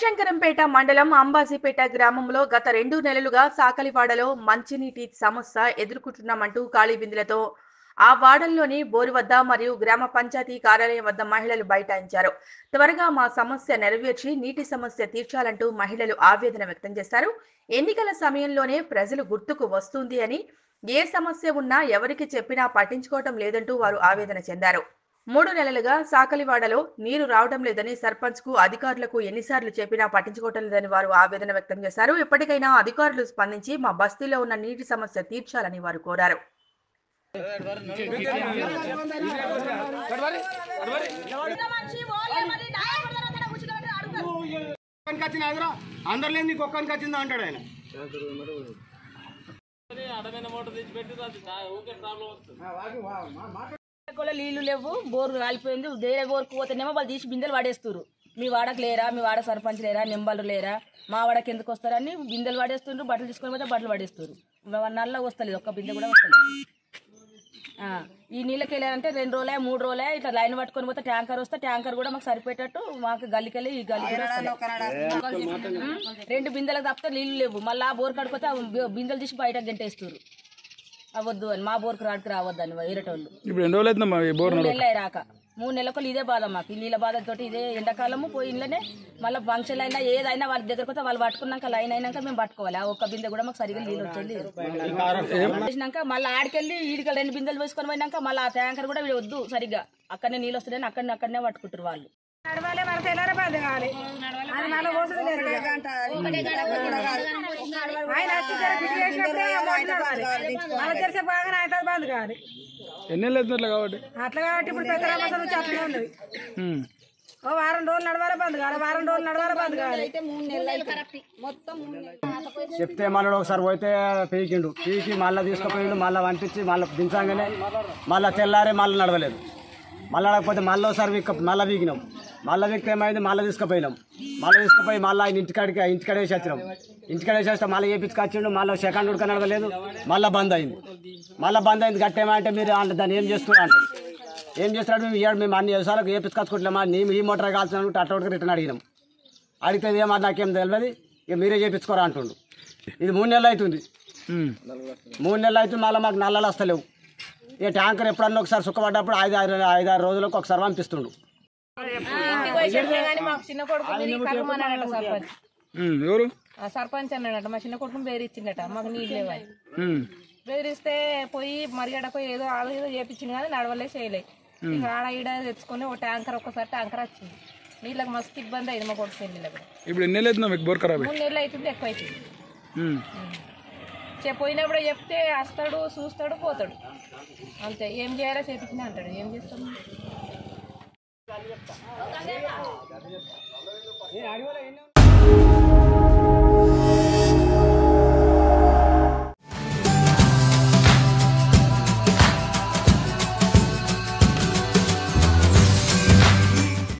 శివశంకరంపేట మండలం అంబాజీపేట గ్రామంలో గత రెండు నెలలుగా సాకలివాడలో మంచినీటి సమస్య ఎదుర్కొంటున్నామంటూ ఖాళీ బిందెలతో ఆ వాడల్లోని బోరు వద్ద మరియు గ్రామ పంచాయతీ కార్యాలయం వద్ద మహిళలు బైఠాయించారు త్వరగా మా సమస్య నెరవేర్చి నీటి సమస్య తీర్చాలంటూ మహిళలు ఆవేదన వ్యక్తం చేశారు ఎన్నికల సమయంలోనే ప్రజలు గుర్తుకు వస్తుంది అని ఏ సమస్య ఉన్నా ఎవరికి చెప్పినా పట్టించుకోవటం లేదంటూ వారు ఆవేదన చెందారు మూడు నెలలుగా సాకలివాడలో నీరు రావడం లేదని సర్పంచ్ కు అధికారులకు ఎన్నిసార్లు చెప్పినా పట్టించుకోవటం లేదని వారు ఆవేదన వ్యక్తం చేశారు ఇప్పటికైనా అధికారులు స్పందించి మా బస్తీలో ఉన్న నీటి సమస్య తీర్చాలని వారు కోరారు ఒక్కనికి వచ్చింది అందరూ అందరు లేని నీకు ఒక్కనికి వచ్చిందా అంటాడు ఆయన కూడా నీళ్లు లేవు బోరు కాలిపోయింది వేరే బోరుకు పోతేనేమో వాళ్ళు తీసి బిందెలు పడేస్తారు మీ వాడకు లేరా మీ వాడ సర్పంచ్ లేరా నింబాలు లేరా మా వాడకి ఎందుకు వస్తారని బిందెలు పడేస్తుండ్రు బట్టలు తీసుకొని పోతే బట్టలు పడేస్తారు నల్ల వస్తలేదు ఒక్క బిందె కూడా వస్తలేదు ఆ, ఈ నీళ్ళకి వెళ్ళారంటే రెండు రోజులే మూడు రోజులే ఇట్లా లైన్ పట్టుకొని పోతే ట్యాంకర్ వస్తే ట్యాంకర్ కూడా మాకు సరిపోయేటట్టు మాకు గల్లికెళ్ళి ఈ గల్లి కూడా వస్తలేదు. ఉం? రెండు బిందెలకు తప్పితే నీళ్లు లేవు మళ్ళీ ఆ బోర్ కడిపోతే ఆ బి- బిందెలు తీసి బయటకు గంటేస్తారు అవద్దు అని మా బోర్కు రాడికి రావద్దని వేరేటోళ్ళు ఇప్పుడు ఎన్ని రోజులు అవుతుందమ్మా ఈ బోర్ మూడు నెలలు రాక మూడు నెలలకు ఇదే బాధ మాకు ఈ నీళ్ళ బాధతో ఇదే ఎండాకాలము పోయి ఇంట్లోనే మళ్ళీ ఫంక్షన్ అయినా ఏదైనా వాళ్ళ దగ్గరకు వస్తే వాళ్ళు పట్టుకున్నాక లైన్ అయినాక మేము పట్టుకోవాలి ఆ ఒక్క బిందె కూడా మాకు సరిగ్గా నీళ్ళు వచ్చేది చేసినాక మళ్ళీ ఆడికెళ్ళి ఈడికి రెండు బిందెలు వేసుకొని పోయినాక మళ్ళీ ఆ ట్యాంకర్ కూడా వీడు వద్దు సరిగ్గా అక్కడనే నీళ్ళు వస్తున్నాయని అక్కడనే అక్కడనే పట్టుకుంటారు వాళ్ళు నడవాలి మన తెల్లారే బంద్ కావాలి అది మన పోతుంది లేదు ఇక. ఆయన వచ్చి జర ఫిట్ చేసినప్పుడే అమౌంట్ నడవాలి మన తెలిసే బాగానే అవుతుంది బంద్ కావాలి ఎన్ని నెలలు అవుతుంది అట్లా కాబట్టి అట్లా కాబట్టి ఇప్పుడు పెద్ద రామసం నుంచి అట్లనే ఉన్నది ఉమ్. ఓ వారం రోజులు నడవాలి బంద్ కావాలి వారం రోజులు నడవాలి బంద్ కావాలి చెప్తే మళ్ళీ ఒకసారి పోతే పీకిండు పీకి మళ్ళీ తీసుకుపోయిండు మళ్ళీ పంపించి మళ్ళీ దించగానే మళ్ళీ తెల్లారే మళ్ళీ నడవలేదు మళ్ళీ నడకపోతే మళ్ళీ ఒకసారి వీక్ మళ్ళీ వీకినాం మళ్ళీ వీక్తే ఏమైంది మళ్ళీ తీసుకుపోయినాం మళ్ళీ తీసుకుపోయి మళ్ళీ ఆయన ఇంటికాడికి ఇంటికాడ వేసి వచ్చినాం ఇంటికాడ వేసి వస్తే మళ్ళీ వేపించుకొచ్చిండు మళ్ళీ సెకండ్ ఉడక నడవలేదు మళ్ళీ బంద్ అయింది మళ్ళీ బంద్ అయింది గట్టేమంటే మీరు అంటే దాన్ని ఏం చేస్తున్నారు అంటే ఏం చేస్తున్నాడు మేము ఏడు మేము అన్ని వ్యవసాయాలకు వేపించుకొచ్చుకుంటున్నామా నీ ఈ మోటార్ కాల్చిన అట్లా ఉడక రిటర్న్ అడిగినాం అడిగితే ఏమో నాకేం తెలియదు ఇక మీరే చేపించుకోరా అంటుండు ఇది మూడు నెలలు అవుతుంది ఉమ్. మూడు నెలలు అవుతుంది మళ్ళీ మాకు నల్లలు వస్తలేవు ఇక ట్యాంకర్ ఎప్పుడన్నా ఒకసారి సుఖపడ్డప్పుడు ఐదు ఆరు ఐదు ఆరు రోజులకు ఒకసారి పంపిస్తుండు ఇంటికి పోయి చెప్పినా కానీ మాకు చిన్న కొడుకు మీరు కర్మన్నాడట సర్పంచ్ ఉమ్. ఎవరు ఆ సర్పంచ్ అన్నాడట మా చిన్న కొడుకుని బెదిరించిండట మాకు నీళ్ళు లేవని ఉమ్. బెదిరిస్తే పోయి మరిగడకు ఏదో ఆడ ఏదో చేపించింది కానీ నడవలే చేయలే ఇక ఆడ ఈడ తెచ్చుకొని ఒక ట్యాంకర్ ఒక్కసారి ట్యాంకర్ వచ్చింది నీళ్ళకి మస్తు ఇబ్బంది అయింది మా కొడుకు నీళ్ళకి ఇప్పుడు ఎన్ని నెలలు అవుతుందా మీకు బోర్ ఖరాబ్ మూడు నెలలు అవుతుంది ఎక్కువ అవుతుంది ఉమ్. చె- పోయినప్పుడు చెప్తే వస్తాడు చూస్తాడు పోతాడు అంతే ఏం చేయాలో చేపించినా అంటాడు ఏం చేస్తాం